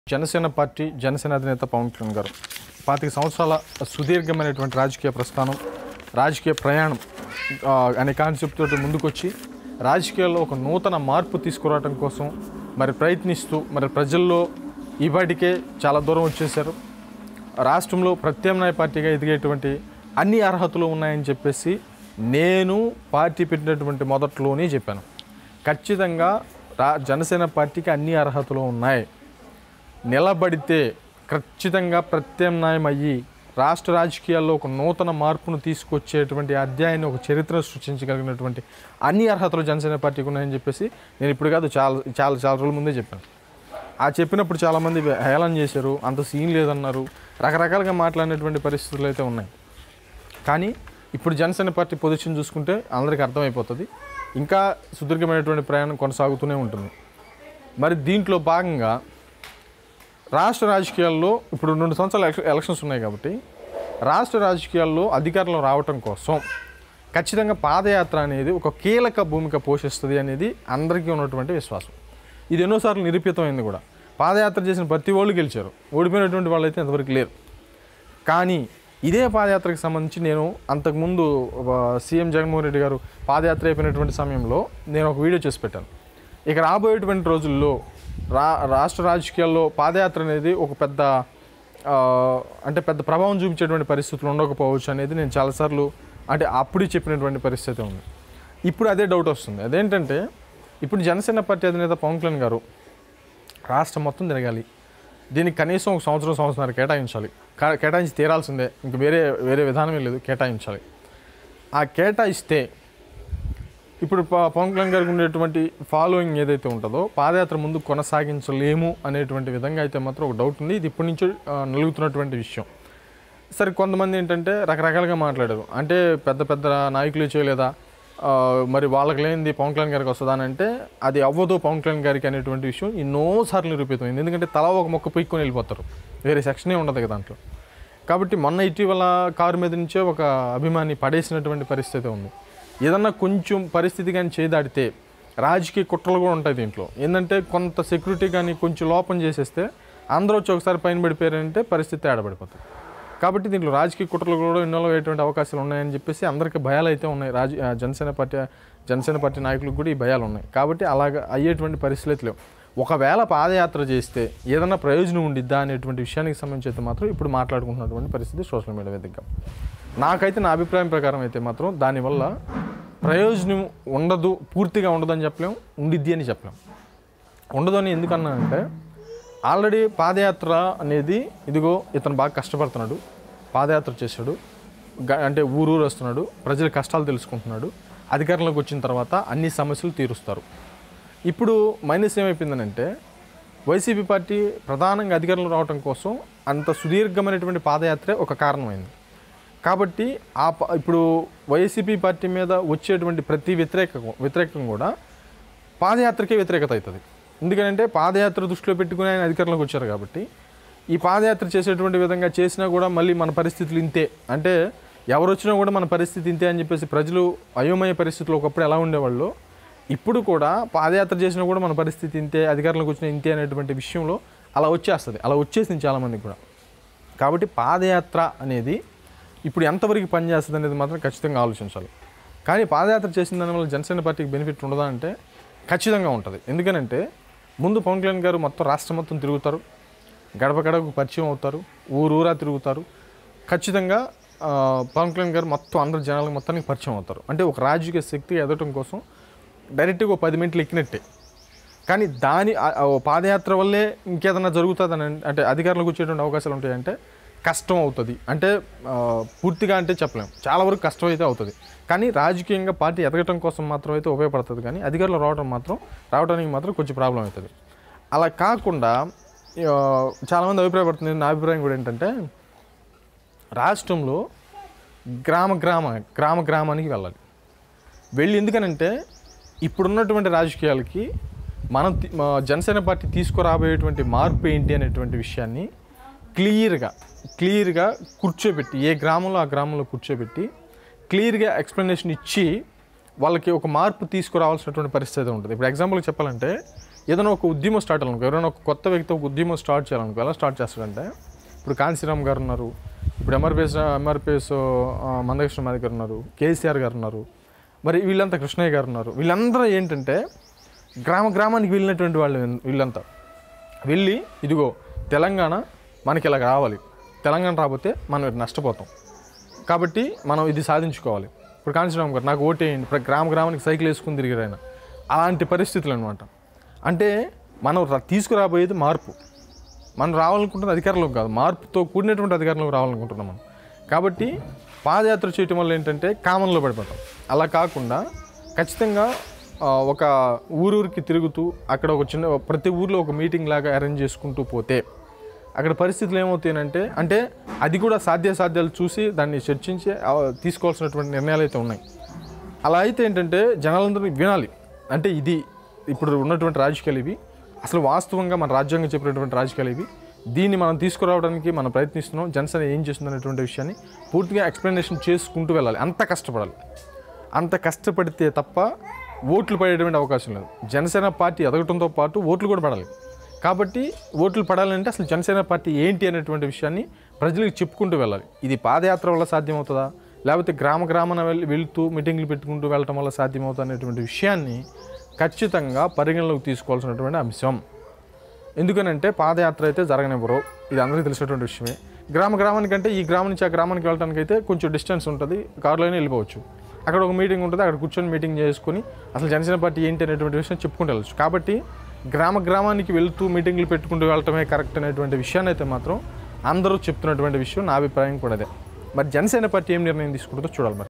Janasena party Janasena అధినేత పవన్ కళ్యాణ్ గారు పాతిక సంవత్సరాల సుదీర్ఘమైనటువంటి రాజకీయ ప్రస్థానం రాజకీయ ప్రయాణం ఆ, అనే కాన్సెప్ట్ తోటి ముందుకొచ్చి రాజకీయాల్లో ఒక నూతన మార్పు తీసుకురావడం కోసం మరి ప్రయత్నిస్తూ మరి ప్రజల్లో ఈపాటికే చాలా దూరం వచ్చేసారు రాష్ట్రంలో ప్రత్యామ్నాయ పార్టీగా ఎదిగేటువంటి అన్ని అర్హతలు ఉన్నాయని చెప్పేసి నేను పార్టీ పెట్టినటువంటి మొదట్లోనే చెప్పాను ఖచ్చితంగా రా జనసేన పార్టీకి అన్ని అర్హతలు ఉన్నాయి నిలబడితే ఖచ్చితంగా ప్రత్యామ్నాయం అయ్యి రాష్ట్ర రాజకీయాల్లో ఒక నూతన మార్పును తీసుకొచ్చేటువంటి అధ్యాయాన్ని ఒక చరిత్ర సృష్టించగలిగినటువంటి అన్ని అర్హతలు జనసేన పార్టీకి ఉన్నాయని చెప్పేసి నేను ఇప్పుడు కాదు చాలా చాలా చాలా రోజుల ముందే చెప్పాను ఆ చెప్పినప్పుడు చాలామంది హేళన చేశారు అంత సీన్ లేదన్నారు రకరకాలుగా మాట్లాడినటువంటి పరిస్థితులు అయితే ఉన్నాయి కానీ ఇప్పుడు జనసేన పార్టీ పొజిషన్ చూసుకుంటే అందరికీ అర్థమైపోతుంది ఇంకా సుదీర్ఘమైనటువంటి ప్రయాణం కొనసాగుతూనే ఉంటుంది మరి దీంట్లో భాగంగా రాష్ట్ర రాజకీయాల్లో ఇప్పుడు రెండు సంవత్సరాల ఎలక్ష- ఎలక్షన్స్ ఉన్నాయి కాబట్టి రాష్ట్ర రాజకీయాల్లో అధికారంలో రావటం కోసం ఖచ్చితంగా పాదయాత్ర అనేది ఒక కీలక భూమిక పోషిస్తుంది అనేది అందరికీ ఉన్నటువంటి విశ్వాసం ఇది ఎన్నోసార్లు నిరూపితమైంది కూడా పాదయాత్ర చేసిన ప్రతి వాళ్ళు గెలిచారు ఓడిపోయినటువంటి వాళ్ళు అయితే ఇంతవరకు లేరు కానీ ఇదే పాదయాత్రకు సంబంధించి నేను అంతకుముందు ఒక సీఎం జగన్మోహన్ రెడ్డి గారు పాదయాత్ర అయిపోయినటువంటి సమయంలో నేను ఒక వీడియో చేసి పెట్టాను ఇక రాబోయేటువంటి రోజుల్లో రా రాష్ట్ర రాజకీయాల్లో పాదయాత్ర అనేది ఒక పెద్ద ఆ, అంటే పెద్ద ప్రభావం చూపించేటువంటి పరిస్థితులు ఉండకపోవచ్చు అనేది నేను చాలాసార్లు అంటే అప్పుడు చెప్పినటువంటి పరిస్థితి ఉంది ఇప్పుడు అదే డౌట్ వస్తుంది అదేంటంటే ఇప్పుడు జనసేన పార్టీ అధినేత పవన్ కళ్యాణ్ గారు రాష్ట్రం మొత్తం తిరగాలి దీనికి కనీసం ఒక సంవత్సరం సంవత్సరాలు కేటాయించాలి కా- కేటాయించి తీరాల్సిందే ఇంక వేరే వేరే విధానమే లేదు కేటాయించాలి ఆ కేటాయిస్తే ఇప్పుడు ప- పవన్ కళ్యాణ్ గారికి ఉండేటువంటి ఫాలోయింగ్ ఏదైతే ఉంటుందో పాదయాత్ర ముందు కొనసాగించలేము అనేటువంటి విధంగా అయితే మాత్రం ఒక డౌట్ ఉంది ఇది ఇప్పటి నుంచి ఆ, నలుగుతున్నటువంటి విషయం సరే కొంతమంది ఏంటంటే రకరకాలుగా మాట్లాడారు అంటే పెద్ద పెద్ద నాయకులు చేయలేదా ఆ, మరి వాళ్ళకి లేనిది పవన్ కళ్యాణ్ గారికి వస్తుందా అని అంటే అది అవ్వదు పవన్ కళ్యాణ్ గారికి అనేటువంటి విషయం ఎన్నోసార్లు నిరూపితమైంది ఎందుకంటే తలా ఒక మొక్క పీక్కొని వెళ్ళిపోతారు వేరే సెక్షనే ఉండదు కదా దాంట్లో కాబట్టి మొన్న ఇటీవల కారు మీద నుంచే ఒక అభిమాని పడేసినటువంటి పరిస్థితి ఉంది ఏదన్నా కొంచెం పరిస్థితి కానీ చేదాడితే రాజకీయ కుట్రలు కూడా ఉంటాయి దీంట్లో ఏంటంటే కొంత సెక్యూరిటీ కానీ కొంచెం లోపం చేసేస్తే అందరూ వచ్చి ఒకసారి పైన పడిపోయారంటే పరిస్థితి ఆడబడిపోతుంది కాబట్టి దీంట్లో రాజకీయ కుట్రలు కూడా ఇన్వాల్వ్ అయ్యేటువంటి అవకాశాలు ఉన్నాయని చెప్పేసి అందరికీ భయాలు అయితే ఉన్నాయి రాజ ఆ, జనసేన పార్టీ జనసేన పార్టీ నాయకులకు కూడా ఈ భయాలు ఉన్నాయి కాబట్టి అలాగ అయ్యేటువంటి పరిస్థితులు అయితే లేవు ఒకవేళ పాదయాత్ర చేస్తే ఏదైనా ప్రయోజనం ఉండిద్దా అనేటువంటి విషయానికి సంబంధించి అయితే మాత్రం ఇప్పుడు మాట్లాడుకుంటున్నటువంటి పరిస్థితి సోషల్ మీడియా వేదికగా నాకైతే నా అభిప్రాయం ప్రకారం అయితే మాత్రం దానివల్ల ప్రయోజనం ఉండదు పూర్తిగా ఉండదని చెప్పలేం ఉండిద్ది అని చెప్పలేం ఉండదు అని ఎందుకన్నానంటే ఆల్రెడీ పాదయాత్ర అనేది ఇదిగో ఇతను బాగా కష్టపడుతున్నాడు పాదయాత్ర చేశాడు గ- అంటే ఊరూరు వస్తున్నాడు ప్రజల కష్టాలు తెలుసుకుంటున్నాడు అధికారంలోకి వచ్చిన తర్వాత అన్ని సమస్యలు తీరుస్తారు ఇప్పుడు మైనస్ ఏమైపోయిందనంటే వైసీపీ పార్టీ ప్రధానంగా అధికారంలో రావడం కోసం అంత సుదీర్ఘమైనటువంటి పాదయాత్రే ఒక కారణమైంది కాబట్టి ఆ ప- ఇప్పుడు వైసీపీ పార్టీ మీద వచ్చేటువంటి ప్రతి వ్యతిరేక వ్యతిరేకం కూడా పాదయాత్రకే వ్యతిరేకత అవుతుంది ఎందుకంటే పాదయాత్ర దృష్టిలో పెట్టుకుని ఆయన అధికారంలోకి వచ్చారు కాబట్టి ఈ పాదయాత్ర చేసేటువంటి విధంగా చేసినా కూడా మళ్ళీ మన పరిస్థితులు ఇంతే అంటే ఎవరు వచ్చినా కూడా మన పరిస్థితి ఇంతే అని చెప్పేసి ప్రజలు అయోమయ పరిస్థితులు ఒకప్పుడు ఎలా ఉండేవాళ్ళు ఇప్పుడు కూడా పాదయాత్ర చేసినా కూడా మన పరిస్థితి ఇంతే అధికారంలోకి వచ్చిన ఇంతే అనేటువంటి విషయంలో అలా వచ్చేస్తుంది అలా వచ్చేసింది చాలామందికి కూడా కాబట్టి పాదయాత్ర అనేది ఇప్పుడు ఎంతవరకు పనిచేస్తుంది అనేది మాత్రం ఖచ్చితంగా ఆలోచించాలి కానీ పాదయాత్ర చేసిన దానివల్ల జనసేన పార్టీకి బెనిఫిట్ ఉండదా అంటే ఖచ్చితంగా ఉంటుంది ఎందుకనంటే ముందు పవన్ కళ్యాణ్ గారు మొత్తం రాష్ట్రం మొత్తం తిరుగుతారు గడప గడపకు పరిచయం అవుతారు ఊరూరా తిరుగుతారు ఖచ్చితంగా ఆ, పవన్ కళ్యాణ్ గారు మొత్తం అందరు జనాలకు మొత్తానికి పరిచయం అవుతారు అంటే ఒక రాజకీయ శక్తి ఎదగటం కోసం డైరెక్ట్గా ఒక పది మినిట్లు ఎక్కినట్టే కానీ దాని ఆ- ఆ పాదయాత్ర వల్లే ఇంకేదన్నా జరుగుతుందని అంటే అధికారులకు వచ్చేటువంటి అవకాశాలు ఉంటాయంటే కష్టం అవుతుంది అంటే ఆ, పూర్తిగా అంటే చెప్పలేం చాలా వరకు కష్టం అయితే అవుతుంది కానీ రాజకీయంగా పార్టీ ఎదగటం కోసం మాత్రం అయితే ఉపయోగపడుతుంది కానీ అధికారులు రావడం మాత్రం రావడానికి మాత్రం కొంచెం ప్రాబ్లం అవుతుంది అలా కాకుండా ఆ, చాలామంది అభిప్రాయపడుతుంది నా అభిప్రాయం కూడా ఏంటంటే రాష్ట్రంలో గ్రామ గ్రామ గ్రామ గ్రామానికి వెళ్ళాలి వెళ్ళి ఎందుకనంటే ఇప్పుడున్నటువంటి రాజకీయాలకి మనం తి- మా జనసేన పార్టీ తీసుకురాబోయేటువంటి మార్పు ఏంటి అనేటువంటి విషయాన్ని క్లియర్గా క్లియర్గా కూర్చోబెట్టి ఏ గ్రామంలో ఆ గ్రామంలో కూర్చోబెట్టి క్లియర్గా ఎక్స్ప్లెనేషన్ ఇచ్చి వాళ్ళకి ఒక మార్పు తీసుకురావాల్సినటువంటి పరిస్థితి ఉంటుంది ఇప్పుడు ఎగ్జాంపుల్ చెప్పాలంటే ఏదైనా ఒక ఉద్యమం స్టార్ట్ అవ్వాలనుకో ఎవరైనా ఒక కొత్త వ్యక్తి ఒక ఉద్యమం స్టార్ట్ చేయాలనుకో ఎలా స్టార్ట్ చేస్తాడంటే ఇప్పుడు కాంశీరామ్ గారు ఉన్నారు ఇప్పుడు ఎంఆర్పిఎస్ ఎంఆర్పిఎస్ మందకృష్ణ మాది గారు ఉన్నారు కేసీఆర్ గారు ఉన్నారు మరి వీళ్ళంతా కృష్ణయ్య గారు ఉన్నారు వీళ్ళందరూ ఏంటంటే గ్రామ గ్రామానికి వెళ్ళినటువంటి వాళ్ళు వీళ్ళంతా వెళ్ళి ఇదిగో తెలంగాణ మనకి ఇలా రావాలి తెలంగాణ రాకపోతే మనం ఇది నష్టపోతాం కాబట్టి మనం ఇది సాధించుకోవాలి ఇప్పుడు కాంచీరామ్ గారు నాకు ఓటేయండి ఇప్పుడు గ్రామ గ్రామానికి సైకిల్ వేసుకుని తిరిగారు ఆయన అలాంటి పరిస్థితులు అనమాట అంటే మనం ర- తీసుకురాబోయేది మార్పు మనం రావాలనుకుంటున్న అధికారంలోకి కాదు మార్పుతో కూడినటువంటి అధికారంలోకి రావాలనుకుంటున్నాం మనం కాబట్టి పాదయాత్ర చేయటం వల్ల ఏంటంటే కామన్లో పడిపోతాం అలా కాకుండా ఖచ్చితంగా ఆ, ఒక ఊరూరికి తిరుగుతూ అక్కడ ఒక చిన్న ప్రతి ఊర్లో ఒక మీటింగ్ లాగా అరేంజ్ చేసుకుంటూ పోతే అక్కడ పరిస్థితులు ఏమవుతాయంటే అంటే అది కూడా సాధ్యాసాధ్యాలు చూసి దాన్ని చర్చించి ఆ, తీసుకోవాల్సినటువంటి నిర్ణయాలు అయితే ఉన్నాయి అలా అయితే ఏంటంటే జనాలందరూ వినాలి అంటే ఇది ఇప్పుడు ఉన్నటువంటి రాజకీయాలు ఇవి అసలు వాస్తవంగా మన రాజ్యాంగం చెప్పినటువంటి రాజకీయాలు ఇవి దీన్ని మనం తీసుకురావడానికి మనం ప్రయత్నిస్తున్నాం జనసేన ఏం చేస్తుంది అనేటువంటి విషయాన్ని పూర్తిగా ఎక్స్ప్లెనేషన్ చేసుకుంటూ వెళ్ళాలి అంత కష్టపడాలి అంత కష్టపడితే తప్ప ఓట్లు పడేటువంటి అవకాశం లేదు జనసేన పార్టీ ఎదగటంతో పాటు ఓట్లు కూడా పడాలి కాబట్టి ఓట్లు పడాలంటే అసలు జనసేన పార్టీ ఏంటి అనేటువంటి విషయాన్ని ప్రజలకు చెప్పుకుంటూ వెళ్ళాలి ఇది పాదయాత్ర వల్ల సాధ్యమవుతుందా లేకపోతే గ్రామ గ్రామాన వెళ్ళి వెళ్తూ మీటింగ్లు పెట్టుకుంటూ వెళ్ళటం వల్ల సాధ్యమవుతుంది అనేటువంటి విషయాన్ని ఖచ్చితంగా పరిగణలోకి తీసుకోవాల్సినటువంటి అంశం ఎందుకనంటే పాదయాత్ర అయితే జరగనివ్వరు ఇది అందరికీ తెలిసినటువంటి విషయమే గ్రామ గ్రామానికంటే ఈ గ్రామం నుంచి ఆ గ్రామానికి వెళ్ళడానికి అయితే కొంచెం డిస్టెన్స్ ఉంటుంది కారులోనే వెళ్ళిపోవచ్చు అక్కడ ఒక మీటింగ్ ఉంటుంది అక్కడ కూర్చొని మీటింగ్ చేసుకొని అసలు జనసేన పార్టీ ఏంటి అనేటువంటి విషయం చెప్పుకుంటూ వెళ్ళచ్చు కాబట్టి గ్రామ గ్రామానికి వెళ్తూ మీటింగ్లు పెట్టుకుంటూ వెళ్ళటమే కరెక్ట్ అనేటువంటి విషయాన్ని అయితే మాత్రం అందరూ చెప్తున్నటువంటి విషయం నా అభిప్రాయం కూడా అదే మరి జనసేన పార్టీ ఏం నిర్ణయం తీసుకుంటుందో చూడాలి మరి